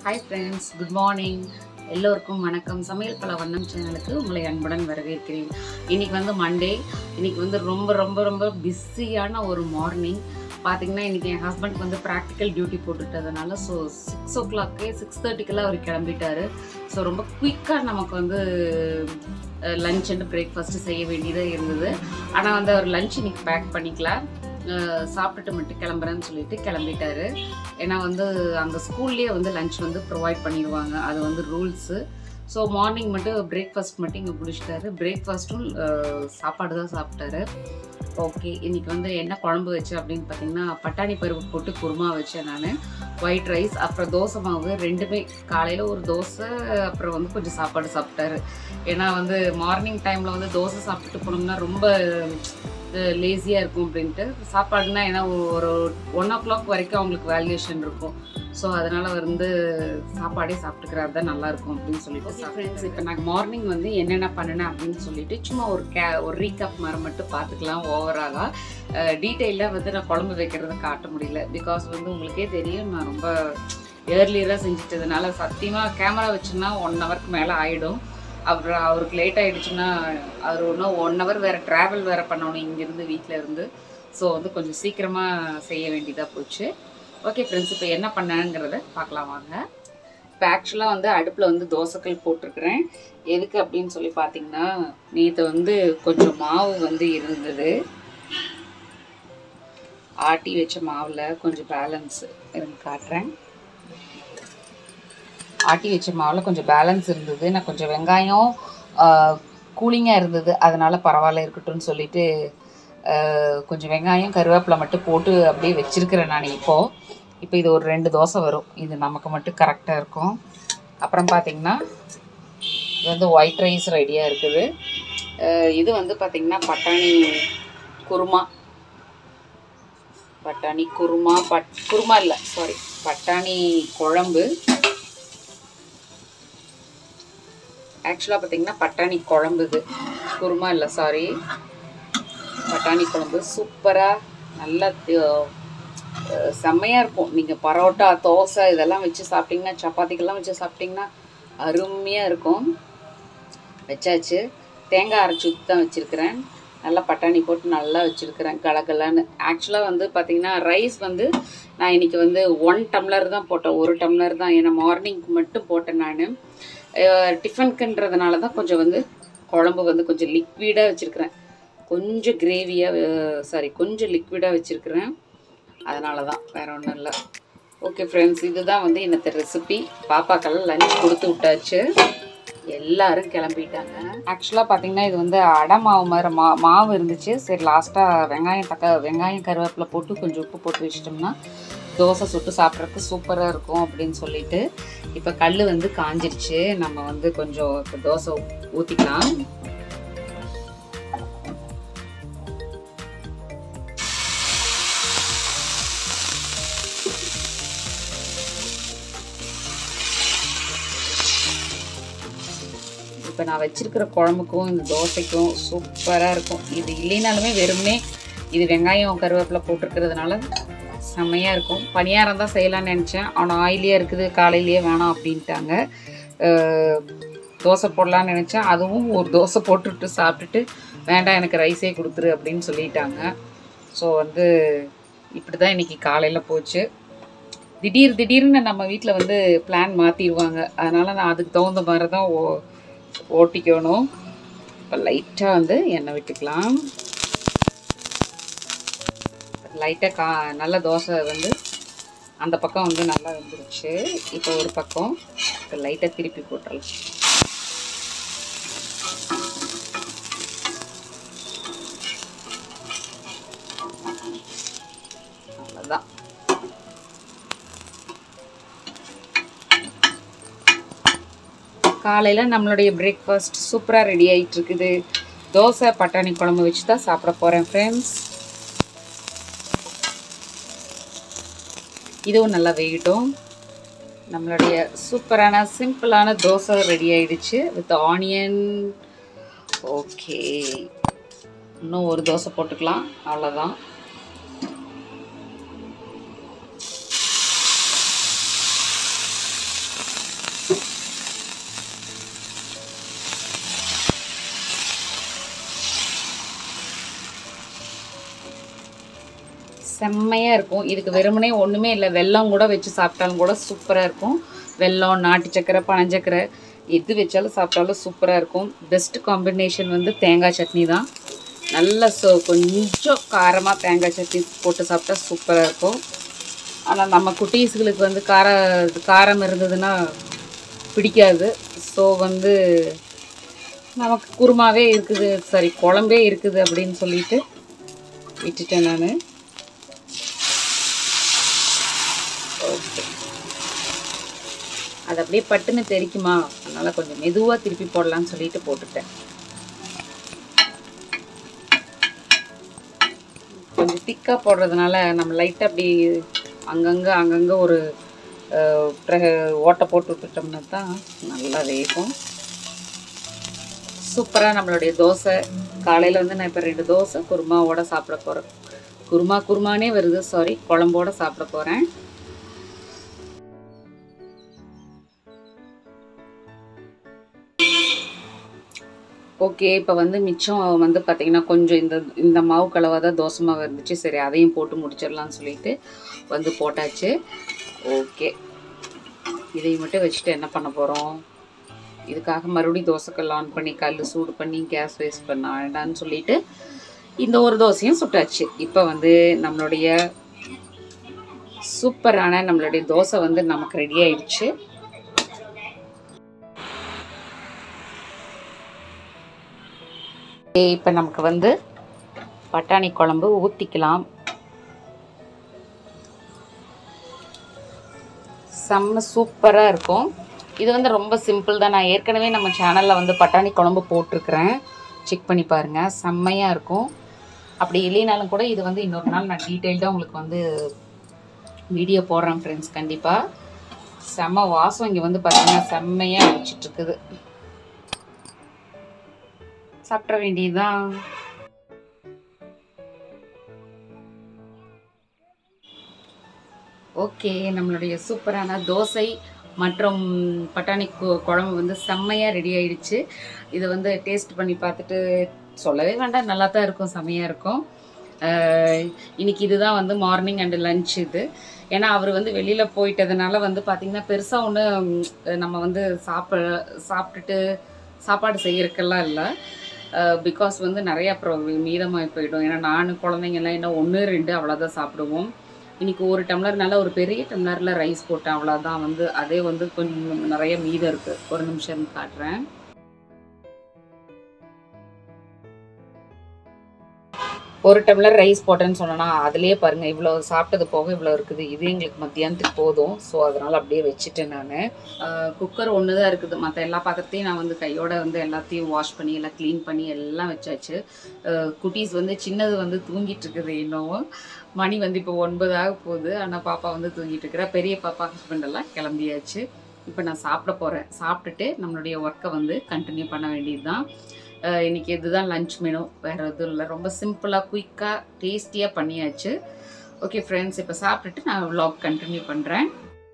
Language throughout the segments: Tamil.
ஹாய் ஃப்ரெண்ட்ஸ் குட் மார்னிங் எல்லோருக்கும் வணக்கம் சமையல் பல வண்ணம் சேனலுக்கு உங்களை அன்புடன் வரவேற்கிறேன் இன்னைக்கு வந்து மண்டே இன்னைக்கு வந்து ரொம்ப ரொம்ப ரொம்ப பிஸியான ஒரு மார்னிங் பார்த்தீங்கன்னா இன்னைக்கு என் ஹஸ்பண்ட் வந்து ப்ராக்டிக்கல் டியூட்டி போட்டுட்டதுனால ஸோ சிக்ஸ் ஓ கிளாக்கே சிக்ஸ் தேர்ட்டிக்கெல்லாம் அவர் கிளம்பிட்டாரு ஸோ ரொம்ப குயிக்காக நமக்கு வந்து லஞ்ச் அண்ட் பிரேக்ஃபாஸ்ட்டு செய்ய வேண்டியதாக இருந்தது ஆனால் வந்து அவர் லஞ்ச் இன்னைக்கு பேக் பண்ணிக்கலாம் அஹ் சாப்பிட்டுட்டு மட்டும் கிளம்புறேன்னு சொல்லிட்டு கிளம்பிட்டாரு ஏன்னா வந்து அங்கே ஸ்கூல்லேயே வந்து லஞ்ச் வந்து ப்ரொவைட் பண்ணிடுவாங்க அது வந்து ரூல்ஸு ஸோ மார்னிங் மட்டும் பிரேக்ஃபாஸ்ட் மட்டும் இங்கே பிடிச்சிட்டாரு பிரேக்ஃபாஸ்ட்டும் சாப்பாடு தான் சாப்பிட்டாரு ஓகே இன்னைக்கு வந்து என்ன குழம்பு வச்சேன் அப்படின்னு பார்த்தீங்கன்னா பட்டாணி பருப்பு போட்டு குருமா வச்சேன் நான் ஒயிட் ரைஸ் அப்புறம் தோசை மாவு ரெண்டுமே காலையில் ஒரு தோசை அப்புறம் வந்து கொஞ்சம் சாப்பாடு சாப்பிட்டாரு ஏன்னா வந்து மார்னிங் டைமில் வந்து தோசை சாப்பிட்டுட்டு போனோம்னா ரொம்ப லேசியாக இருக்கும் அப்படின்ட்டு சாப்பாடுனா ஏன்னா ஒரு ஒன் ஓ கிளாக் வரைக்கும் அவங்களுக்கு வேல்யூஷன் இருக்கும் ஸோ அதனால் வந்து சாப்பாடே சாப்பிட்டுக்கிறது தான் நல்லாயிருக்கும் அப்படின்னு சொல்லிட்டு ஃப்ரெண்ட்ஸ் இப்போ நான் மார்னிங் வந்து என்னென்ன பண்ணினேன் அப்படின்னு சொல்லிட்டு சும்மா ஒரு கே ஒரு ரீகப் மாதிரி மட்டும் பார்த்துக்கலாம் ஓவராலாக டீட்டெயிலாக வந்து நான் குழம்பு வைக்கிறத காட்ட முடியல பிகாஸ் வந்து உங்களுக்கே தெரியும் நான் ரொம்ப ஏர்லியராக செஞ்சிட்டதுனால சத்தியமாக கேமரா வச்சுன்னா ஒன் ஹவருக்கு மேலே ஆகிடும் அப்புறம் அவருக்கு லேட் ஆகிடுச்சுன்னா அவர் இன்னும் ஒன் ஹவர் வேறு ட்ராவல் வேறு பண்ணணும் இங்கேருந்து வீட்டில் இருந்து ஸோ வந்து கொஞ்சம் சீக்கிரமாக செய்ய வேண்டியதாக போச்சு ஓகே ஃப்ரெண்ட்ஸ் இப்போ என்ன பண்ணேங்கிறத பார்க்கலாம் வாங்க இப்போ ஆக்சுவலாக வந்து அடுப்பில் வந்து தோசைக்கல் போட்டிருக்கிறேன் எதுக்கு அப்படின்னு சொல்லி பார்த்தீங்கன்னா நேற்று வந்து கொஞ்சம் மாவு வந்து இருந்தது ஆட்டி வச்ச மாவில் கொஞ்சம் பேலன்ஸ் இருந்து காட்டுறேன் ஆட்டி வச்ச மாவில் கொஞ்சம் பேலன்ஸ் இருந்தது நான் கொஞ்சம் வெங்காயம் கூலிங்காக இருந்தது அதனால் பரவாயில்ல இருக்கட்டும்னு சொல்லிட்டு ஆஹ், கொஞ்சம் வெங்காயம் கருவேப்பிலை மட்டும் போட்டு அப்படியே வச்சிருக்கிறேன் நான் இப்போது இப்போ இது ஒரு ரெண்டு தோசை வரும் இது நமக்கு மட்டும் கரெக்டாக இருக்கும் அப்புறம் பார்த்தீங்கன்னா இது வந்து ஒயிட் ரைஸ் ரெடியாக இருக்குது ஆஹ், இது வந்து பார்த்திங்கன்னா பட்டாணி குருமா பட்டாணி குருமா பட் குருமா இல்லை சாரி பட்டாணி குழம்பு ஆக்சுவலாக பார்த்தீங்கன்னா பட்டாணி குழம்பு இது குருமா இல்லை சாரி பட்டாணி குழம்பு சூப்பராக நல்லா செம்மையாக இருக்கும் நீங்கள் பரோட்டா தோசை இதெல்லாம் வச்சு சாப்பிட்டிங்கன்னா சப்பாத்திக்கெல்லாம் வச்சு சாப்பிட்டிங்கன்னா அருமையாக இருக்கும் வச்சாச்சு தேங்காய் அரைச்சி ஊற்றி தான் வச்சுருக்கிறேன் நல்லா பட்டாணி போட்டு நல்லா வச்சுருக்கிறேன் கலகலன்னு ஆக்சுவலாக வந்து பார்த்திங்கன்னா ரைஸ் வந்து நான் இன்றைக்கி வந்து ஒன் டம்ளர் தான் போட்டேன் ஒரு டம்ளர் தான் ஏன்னா மார்னிங்க்கு மட்டும் போட்டேன் நான் டிஃபனுக்குன்றதுனால தான் கொஞ்சம் வந்து குழம்பு வந்து கொஞ்சம் லிக்விடாக வச்சுருக்கிறேன் கொஞ்சம் கிரேவியாக சாரி கொஞ்சம் லிக்விடாக வச்சுருக்கிறேன் அதனால தான் வேறு ஒன்றும் இல்லை ஓகே ஃப்ரெண்ட்ஸ் இதுதான் வந்து என்னத்த ரெசிபி பாப்பாக்கெல்லாம் லஞ்ச் கொடுத்து விட்டாச்சு எல்லாரும் கிளம்பிட்டாங்க ஆக்சுவலாக பார்த்தீங்கன்னா இது வந்து அடை மாவு மாதிரி மா மாவு இருந்துச்சு சரி லாஸ்ட்டாக வெங்காயம் தக்க வெங்காயம் கருவேப்பிலை போட்டு கொஞ்சம் உப்பு போட்டு வச்சிட்டோம்னா தோசை சுட்டு சாப்பிட்றதுக்கு சூப்பராக இருக்கும் அப்படின்னு சொல்லிட்டு இப்போ கல் வந்து காஞ்சிருச்சு நம்ம வந்து கொஞ்சம் இப்போ தோசை ஊற்றிக்கலாம் இப்போ நான் வச்சிருக்கிற குழம்புக்கும் இந்த தோசைக்கும் சூப்பராக இருக்கும் இது இல்லைனாலுமே வெறுமனே இது வெங்காயம் கருவேப்பிலை போட்டிருக்கிறதுனால செம்மையாக இருக்கும் பணியாரம் தான் செய்யலாம்னு நினச்சேன் ஆனால் ஆயிலியாக இருக்குது காலையிலேயே வேணாம் அப்படின்ட்டாங்க அஹ், தோசை போடலான்னு நினச்சேன் அதுவும் ஒரு தோசை போட்டுட்டு சாப்பிட்டுட்டு வேண்டாம் எனக்கு ரைஸே கொடுத்துரு அப்படின்னு சொல்லிட்டாங்க ஸோ வந்து இப்படி தான் இன்றைக்கி காலையில் போச்சு திடீர் திடீர்னு நம்ம வீட்டில் வந்து பிளான் மாற்றிடுவாங்க அதனால் நான் அதுக்கு தகுந்த மாதிரி தான் ஓ ஓட்டிக்கணும் இப்போ லைட்டாக வந்து எண்ணெய் விட்டுக்கலாம் லைட்டாக கா நல்ல தோசை வந்து அந்த பக்கம் வந்து நல்லா வந்துருச்சு இப்போ ஒரு பக்கம் இப்போ லைட்டாக திருப்பி போட்டுடலாம் அவ்வளோதான் காலையில் நம்மளுடைய பிரேக்ஃபாஸ்ட் சூப்பராக ரெடி ஆகிட்டு இருக்குது தோசை பட்டாணி குழம்பு வச்சு தான் சாப்பிட போகிறேன் ஃப்ரெண்ட்ஸ் இதுவும் நல்லா வேகட்டும் நம்மளுடைய சூப்பரான சிம்பிளான தோசை ரெடி ஆயிடுச்சு வித் ஆனியன் ஓகே இன்னும் ஒரு தோசை போட்டுக்கலாம் அவ்வளோதான் செம்மையாக இருக்கும் இதுக்கு வெறுமனே ஒன்றுமே இல்லை வெல்லம் கூட வச்சு சாப்பிட்டாலும் கூட சூப்பராக இருக்கும் வெல்லம் நாட்டு சக்கரை பனஞ்சக்கரை எது வச்சாலும் சாப்பிட்டாலும் சூப்பராக இருக்கும் பெஸ்ட் காம்பினேஷன் வந்து தேங்காய் சட்னி தான் நல்ல சோ கொஞ்சம் காரமாக தேங்காய் சட்னி போட்டு சாப்பிட்டா சூப்பராக இருக்கும் ஆனால் நம்ம குட்டீஸுகளுக்கு வந்து கார காரம் இருந்ததுன்னா பிடிக்காது ஸோ வந்து நமக்கு குருமாவே இருக்குது சாரி குழம்பே இருக்குது அப்படின்னு சொல்லிட்டு விட்டுட்டேன் நான் ஓகே அது அப்படியே பட்டுன்னு தெரிக்குமா அதனால் கொஞ்சம் மெதுவாக திருப்பி போடலான்னு சொல்லிட்டு போட்டுட்டேன் கொஞ்சம் திக்காக போடுறதுனால நம்ம லைட்டாக அப்படி அங்கங்கே அங்கங்கே ஒரு அஹ், பிர- ஓட்டை போட்டு விட்டுட்டோம்னா தான் நல்லா வேகும் சூப்பராக நம்மளுடைய தோசை காலையில் வந்து நான் இப்போ ரெண்டு தோசை குருமாவோட சாப்பிட போகிறேன் குருமா குருமானே வருது சாரி குழம்போட சாப்பிட போகிறேன் ஓகே இப்போ வந்து மிச்சம் வந்து பார்த்திங்கன்னா கொஞ்சம் இந்த இந்த மாவு கலவை தான் தோசை மாவு இருந்துச்சு சரி அதையும் போட்டு முடிச்சிடலாம்னு சொல்லிட்டு வந்து போட்டாச்சு ஓகே இதையும் மட்டும் வச்சுட்டு என்ன பண்ண போகிறோம் இதுக்காக மறுபடியும் தோசைக்கல் ஆன் பண்ணி கல் சூடு பண்ணி கேஸ் வேஸ்ட் பண்ண வேண்டாம்னு சொல்லிட்டு இந்த ஒரு தோசையும் சுட்டாச்சு இப்போ வந்து நம்மளுடைய சூப்பரான நம்மளுடைய தோசை வந்து நமக்கு ரெடி ஆயிடுச்சு இப்போ நமக்கு வந்து பட்டாணி குழம்பு ஊற்றிக்கலாம் செம்ம சூப்பராக இருக்கும் இது வந்து ரொம்ப சிம்பிள் தான் நான் ஏற்கனவே நம்ம சேனலில் வந்து பட்டாணி குழம்பு போட்டிருக்கிறேன் செக் பண்ணி பாருங்கள் செம்மையாக இருக்கும் அப்படி இல்லைனாலும் கூட இது வந்து இன்னொரு நாள் நான் டீட்டெயில்டாக உங்களுக்கு வந்து வீடியோ போடுறேன் ஃப்ரெண்ட்ஸ் கண்டிப்பாக செம்ம வாசம் இங்கே வந்து பார்த்தீங்கன்னா செம்மையாக அடிச்சிட்ருக்குது சாப்பிட வேண்டியதுதான் ஓகே நம்மளுடைய சூப்பரான தோசை மற்றும் பட்டாணி கு- குழம்பு வந்து செம்மையாக ரெடி ஆயிடுச்சு இதை வந்து டேஸ்ட் பண்ணி பார்த்துட்டு சொல்லவே வேண்டாம் நல்லா தான் இருக்கும் செம்மையாக இருக்கும் ஆஹ் இன்னைக்கு இதுதான் வந்து மார்னிங் அண்டு லஞ்ச் இது ஏன்னா அவர் வந்து வெளியில் போயிட்டதுனால வந்து பார்த்திங்கன்னா பெருசாக ஒன்று நம்ம வந்து சாப்பிட சாப்பிட்டுட்டு சாப்பாடு செய்யறதுக்கெல்லாம் இல்லை பிகாஸ் வந்து நிறைய அப்புறம் மீதமாக போயிடும் ஏன்னா நான் குழந்தைங்கெல்லாம் என்ன ஒன்று ரெண்டு அவ்வளோதான் சாப்பிடுவோம் இன்னைக்கு ஒரு டம்ளர் நல்ல ஒரு பெரிய டம்ளரில் ரைஸ் போட்டேன் அவ்வளோதான் வந்து அதே வந்து கொஞ்சம் நிறைய மீதம் இருக்குது ஒரு நிமிஷம் காட்டுறேன் ஒரு டம்ளர் ரைஸ் போட்டேன்னு சொன்னேன்னா அதுலேயே பாருங்கள் இவ்வளோ சாப்பிட்டது போக இவ்வளோ இருக்குது இது எங்களுக்கு மத்தியானத்துக்கு போதும் ஸோ அதனால் அப்படியே வச்சுட்டேன் நான் குக்கர் ஒன்று தான் இருக்குது மற்ற எல்லா பாத்திரத்தையும் நான் வந்து கையோட வந்து எல்லாத்தையும் வாஷ் பண்ணி எல்லாம் க்ளீன் பண்ணி எல்லாம் வச்சாச்சு அஹ் குட்டீஸ் வந்து சின்னது வந்து தூங்கிட்டு இருக்குது இன்னும் மணி வந்து இப்போ ஒன்பதாக போகுது ஆனால் பாப்பா வந்து தூங்கிட்டு இருக்கிறா பெரிய பாப்பா ஹஸ்பண்ட் எல்லாம் கிளம்பியாச்சு இப்போ நான் சாப்பிட போகிறேன் சாப்பிட்டுட்டு நம்மளுடைய ஒர்க்கை வந்து கண்டினியூ பண்ண வேண்டியது தான் இன்னைக்கு இதுதான் லஞ்ச் மெனு வேறு எதுவும் இல்லை ரொம்ப சிம்பிளாக குயிக்காக டேஸ்டியாக பண்ணியாச்சு ஓகே ஃப்ரெண்ட்ஸ் இப்போ சாப்பிட்டுட்டு நான் vlog கண்டினியூ பண்ணுறேன்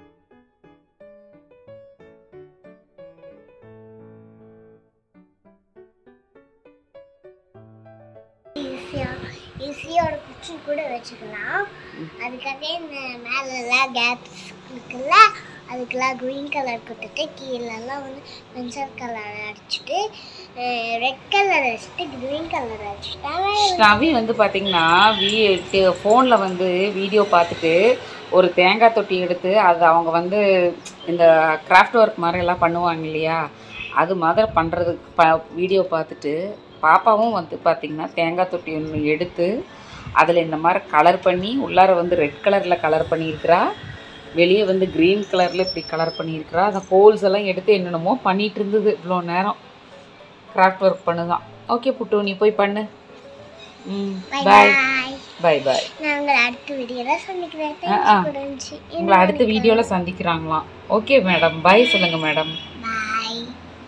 ஈஸியாக ஈஸியோட குச்சி கூட வச்சுக்கலாம் அதுக்காக இந்த மேலெல்லாம் கேப்ஸ் இருக்குல்ல அதுக்கெல்லாம் க்ரீன் கலர் கொடுத்துட்டு கீழெல்லாம் வந்து பென்சில் கலர் அடிச்சுட்டு ரெட் கலர் அடிச்சுட்டு க்ரீன் கலர் அடிச்சுட்டாங்க ரவி வந்து பார்த்தீங்கன்னா வீ ஃபோனில் வந்து வீடியோ பார்த்துட்டு ஒரு தேங்காய் தொட்டி எடுத்து அது அவங்க வந்து இந்த கிராஃப்ட் ஒர்க் மாதிரி எல்லாம் பண்ணுவாங்க இல்லையா அது மாதிரி பண்ணுறதுக்கு ப வீடியோ பார்த்துட்டு பாப்பாவும் வந்து பார்த்திங்கன்னா தேங்காய் தொட்டி ஒன்று எடுத்து அதில் இந்த மாதிரி கலர் பண்ணி உள்ளார வந்து ரெட் கலரில் கலர் பண்ணியிருக்கிறா வெளியே வந்து க்ரீன் கலரில் இப்படி கலர் பண்ணியிருக்கிறா அந்த ஹோல்ஸ் எல்லாம் எடுத்து என்னென்னமோ பண்ணிகிட்டு இருந்தது இவ்வளோ நேரம் கிராஃப்ட் ஒர்க் பண்ணுதான் ஓகே புட்டு நீ போய் பண்ணு ம் பை பாய் பாய் பாய் பாய் நான் உங்களை அடுத்த வீடியோவில் சந்திக்கிறேன் ஆ, ஆ. தேங்க்ஸ் புரிஞ்சு உங்களை அடுத்த வீடியோவில் சந்திக்கிறாங்களாம் ஓகே மேடம் பாய் சொல்லுங்கள் மேடம் பாய்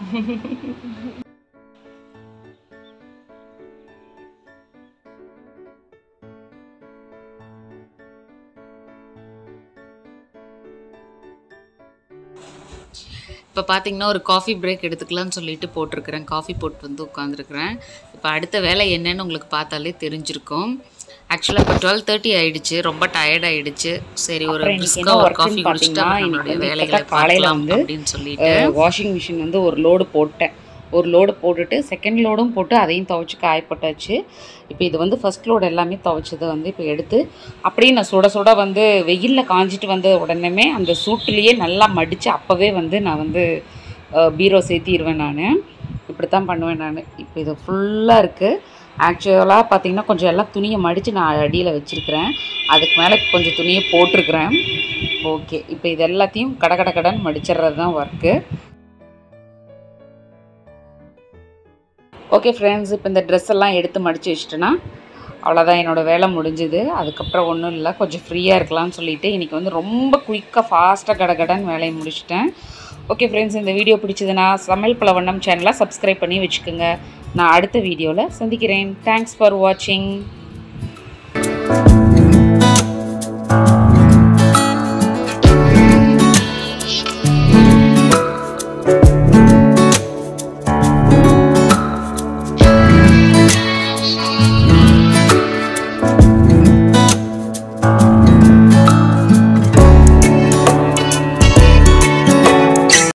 இப்போ பார்த்தீங்கன்னா ஒரு காஃபி பிரேக் எடுத்துக்கலாம்னு சொல்லிட்டு போட்டிருக்கிறேன் காஃபி போட்டு வந்து உட்காந்துருக்குறேன் இப்போ அடுத்த வேலை என்னன்னு உங்களுக்கு பார்த்தாலே தெரிஞ்சிருக்கும் ஆக்சுவலாக இப்போ டுவெல் தேர்ட்டி ஆயிடுச்சு ரொம்ப டயர்ட் ஆயிடுச்சு சரி ஒரு அப்புறம் இன்னைக்கு பிரிஸ்கா என்ன ஒரு workன்னு காஃபி குடிச்சிட்டு பார்த்தீங்கன்னா, அப்புறம் நம்மளுடைய இன்னைக்கு வந்து வேலைகளை இப்பதான் காலையில பார்க்கலாம் வந்து, அப்படின்னு சொல்லிட்டு வாஷிங் மிஷின் வந்து ஒரு லோடு போட்டேன் ஒரு லோடு போட்டுட்டு செகண்ட் லோடும் போட்டு அதையும் துவைச்சி காய போட்டாச்சு இப்போ இது வந்து ஃபர்ஸ்ட் லோடு எல்லாமே துவைச்சதை வந்து இப்போ எடுத்து அப்படியே நான் சுட சுட வந்து வெயிலில் காஞ்சிட்டு வந்த உடனேமே அந்த சூட்டுலேயே நல்லா மடித்து அப்போவே வந்து நான் வந்து அஹ், பீரோ சேர்த்திடுவேன் நான் இப்படி தான் பண்ணுவேன் நான் இப்போ இது ஃபுல்லாக இருக்குது ஆக்சுவலாக பார்த்தீங்கன்னா கொஞ்சம் எல்லாம் துணியை மடித்து நான் அடியில் வச்சுருக்கிறேன் அதுக்கு மேலே கொஞ்சம் துணியை போட்டிருக்கிறேன் ஓகே இப்போ இது எல்லாத்தையும் கட கட கடன்னு மடிச்சிடுறது தான் ஒர்க்கு ஓகே ஃப்ரெண்ட்ஸ் இப்போ இந்த ட்ரெஸ் எல்லாம் எடுத்து மடித்து வச்சிட்டேன்னா அவ்வளோதான் என்னோடய வேலை முடிஞ்சுது அதுக்கப்புறம் ஒன்றும் இல்லை கொஞ்சம் ஃப்ரீயாக இருக்கலாம்னு சொல்லிட்டு இன்றைக்கி வந்து ரொம்ப குயிக்காக ஃபாஸ்ட்டாக கடகடன்னு வேலையை முடிச்சிட்டேன் ஓகே ஃப்ரெண்ட்ஸ் இந்த வீடியோ பிடிச்சதுன்னா சமையல் பலவண்ணம் சேனலை சப்ஸ்கிரைப் பண்ணி வச்சுக்கோங்க நான் அடுத்த வீடியோவில் சந்திக்கிறேன் தேங்க்ஸ் ஃபார் வாட்சிங்